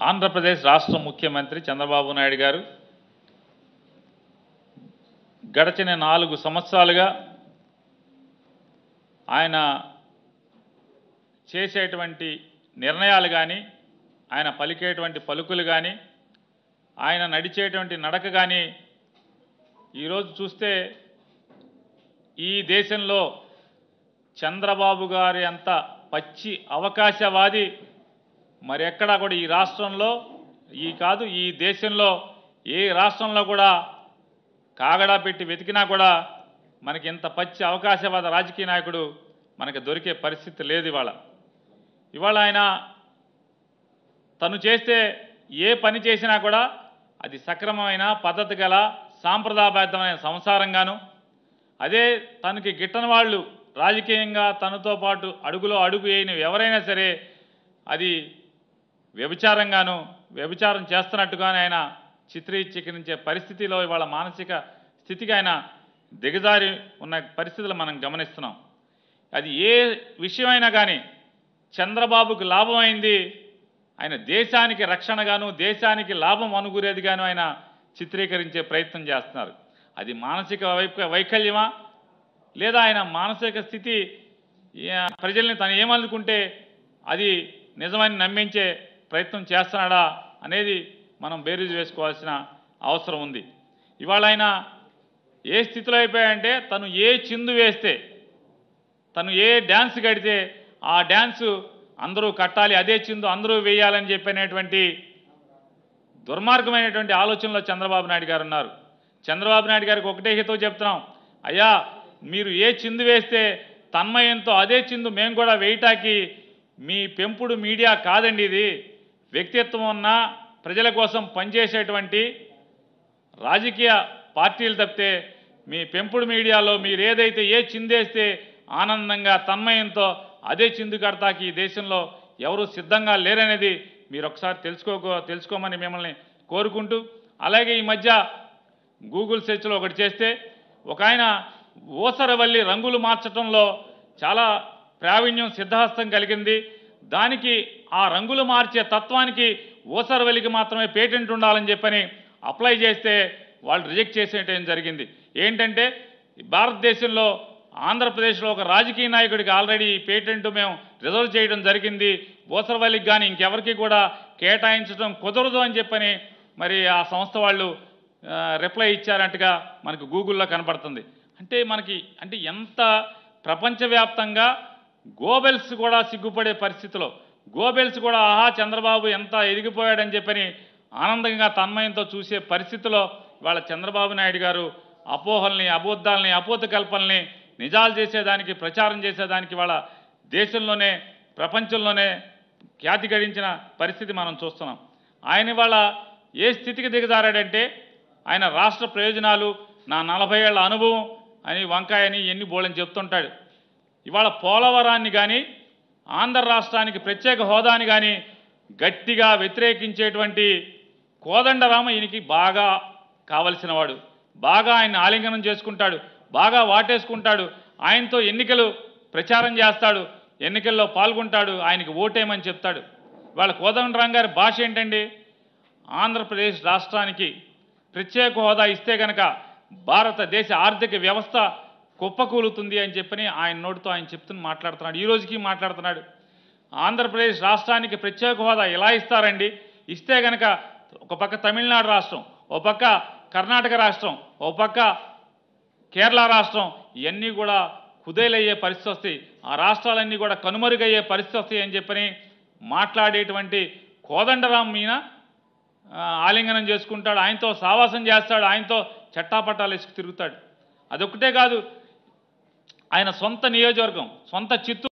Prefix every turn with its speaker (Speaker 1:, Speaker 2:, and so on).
Speaker 1: ఆంధ్రప్రదేశ్ రాష్ట్ర ముఖ్యమంత్రి చంద్రబాబు నాయుడు గారు గడచిన నాలుగు సంవత్సరాలుగా ఆయన చేసేటువంటి నిర్ణయాలు కానీ ఆయన పలికేటువంటి పలుకులు కానీ ఆయన నడిచేటువంటి నడక కానీ ఈరోజు చూస్తే ఈ దేశంలో చంద్రబాబు గారి అంత పచ్చి అవకాశవాది మరి ఎక్కడా కూడా ఈ రాష్ట్రంలో ఈ కాదు ఈ దేశంలో ఏ రాష్ట్రంలో కూడా కాగడా పెట్టి వెతికినా కూడా మనకి ఇంత పచ్చి అవకాశవాద రాజకీయ నాయకుడు మనకి దొరికే పరిస్థితి లేదు ఇవాళ ఇవాళ ఆయన తను చేస్తే ఏ పని చేసినా కూడా అది సక్రమమైన పద్ధతి గల సాంప్రదాయబద్ధమైన సంసారంగాను అదే తనకి గిట్టని వాళ్ళు రాజకీయంగా తనతో పాటు అడుగులో అడుగు వేయని ఎవరైనా సరే అది వ్యభిచారంగాను వ్యభిచారం చేస్తున్నట్టుగానే ఆయన చిత్రీకరించే పరిస్థితిలో ఇవాళ మానసిక స్థితికి ఆయన దిగజారి ఉన్న పరిస్థితులు మనం గమనిస్తున్నాం అది ఏ విషయమైనా కానీ చంద్రబాబుకు లాభమైంది ఆయన దేశానికి రక్షణగాను దేశానికి లాభం అనుగురేదిగాను ఆయన చిత్రీకరించే ప్రయత్నం చేస్తున్నారు అది మానసిక వైక వైకల్యమా లేదా ఆయన మానసిక స్థితి ఆ, ప్రజల్ని తను ఏమనుకుంటే అది నిజమని నమ్మించే ప్రయత్నం చేస్తున్నాడా అనేది మనం బేరీజు వేసుకోవాల్సిన అవసరం ఉంది ఇవాళ ఆయన ఏ స్థితిలో అయిపోయాయంటే తను ఏ చిందు వేస్తే తను ఏ డ్యాన్స్ కడితే ఆ డ్యాన్సు అందరూ కట్టాలి అదే చిందు అందరూ వేయాలని చెప్పినటువంటి దుర్మార్గమైనటువంటి ఆలోచనలో చంద్రబాబు నాయుడు గారు ఉన్నారు చంద్రబాబు నాయుడు గారికి ఒకటే హితో చెప్తున్నాం అయ్యా మీరు ఏ చిందు వేస్తే తన్మయంతో అదే చిందు మేము కూడా వేయటానికి మీ పెంపుడు మీడియా కాదండి ఇది వ్యక్తిత్వం ఉన్న ప్రజల కోసం పనిచేసేటువంటి రాజకీయ పార్టీలు తప్పితే మీ పెంపుడు మీడియాలో మీరు ఏదైతే ఏ చిందేస్తే ఆనందంగా తన్మయంతో అదే చిందు కడతాకి ఈ దేశంలో ఎవరు సిద్ధంగా లేరనేది మీరు ఒకసారి తెలుసుకో తెలుసుకోమని మిమ్మల్ని కోరుకుంటూ అలాగే ఈ మధ్య గూగుల్ సెర్చ్లో ఒకటి చేస్తే ఒక ఆయన ఓసరవల్లి రంగులు మార్చడంలో చాలా ప్రావీణ్యం సిద్ధహస్తం కలిగింది దానికి ఆ రంగులు మార్చే తత్వానికి ఓసరవల్లికి మాత్రమే పేటెంట్ ఉండాలని చెప్పని అప్లై చేస్తే వాళ్ళు రిజెక్ట్ చేసేయటం జరిగింది ఏంటంటే భారతదేశంలో ఆంధ్రప్రదేశ్లో ఒక రాజకీయ నాయకుడికి ఆల్రెడీ ఈ పేటెంట్ మేము రిజర్వ్ చేయడం జరిగింది ఓసరవల్లికి కానీ ఇంకెవరికి కూడా కేటాయించడం కుదరదు అని చెప్పని మరి ఆ సంస్థ వాళ్ళు ఆ, రిప్లై ఇచ్చారంటగా మనకు గూగుల్లో కనపడుతుంది అంటే మనకి అంటే ఎంత ప్రపంచవ్యాప్తంగా గోబెల్స్ కూడా సిగ్గుపడే పరిస్థితిలో గోబెల్స్ కూడా ఆహా చంద్రబాబు ఎంత ఎదిగిపోయాడని చెప్పని ఆనందంగా తన్మయంతో చూసే పరిస్థితిలో వాళ్ళ చంద్రబాబు నాయుడు గారు అపోహల్ని అబద్ధాలని అపోత కల్పనల్ని నిజాలు చేసేదానికి ప్రచారం చేసేదానికి వాళ్ళ దేశంలోనే ప్రపంచంలోనే ఖ్యాతి గడించిన పరిస్థితి మనం చూస్తున్నాం ఆయన ఇవాళ ఏ స్థితికి దిగజారాడంటే ఆయన రాష్ట్ర ప్రయోజనాలు నా నలభై ఏళ్ల అనుభవం అని వంకాయని ఎన్ని బోళ్ళని చెప్తుంటాడు ఇవాళ పోలవరాన్ని కానీ ఆంధ్ర రాష్ట్రానికి ప్రత్యేక హోదాని కానీ గట్టిగా వ్యతిరేకించేటువంటి కోదండరామ ఈయనకి బాగా కావలసిన వాడు బాగా ఆయన ఆలింగనం చేసుకుంటాడు బాగా వాటేసుకుంటాడు ఆయనతో ఎన్నికలు ప్రచారం చేస్తాడు ఎన్నికల్లో పాల్గొంటాడు ఆయనకి ఓటేయమని చెప్తాడు వాళ్ళ కోదండరాం గారి భాష ఏంటండి ఆంధ్రప్రదేశ్ రాష్ట్రానికి ప్రత్యేక హోదా ఇస్తే కనుక భారతదేశ ఆర్థిక వ్యవస్థ కుప్పకూలుతుంది అని చెప్పని ఆయన నోటితో ఆయన చెప్తున్న మాట్లాడుతున్నాడు ఈ రోజుకి మాట్లాడుతున్నాడు ఆంధ్రప్రదేశ్ రాష్ట్రానికి ప్రత్యేక హోదా ఎలా ఇస్తారండి ఇస్తే కనుక ఒక పక్క తమిళనాడు రాష్ట్రం ఓ పక్క కర్ణాటక రాష్ట్రం ఓ పక్క కేరళ రాష్ట్రం ఇవన్నీ కూడా కుదేలయ్యే పరిస్థితి వస్తాయి ఆ రాష్ట్రాలన్నీ కూడా కనుమరుగయ్యే పరిస్థితి వస్తాయి అని చెప్పని మాట్లాడేటువంటి కోదండరాం మీన ఆ, ఆలింగనం చేసుకుంటాడు ఆయనతో సావాసం చేస్తాడు ఆయనతో చట్టాపట్టాలు వేసుకు తిరుగుతాడు అదొక్కటే కాదు ఆయన సొంత నియోజకవర్గం సొంత చిత్తూరు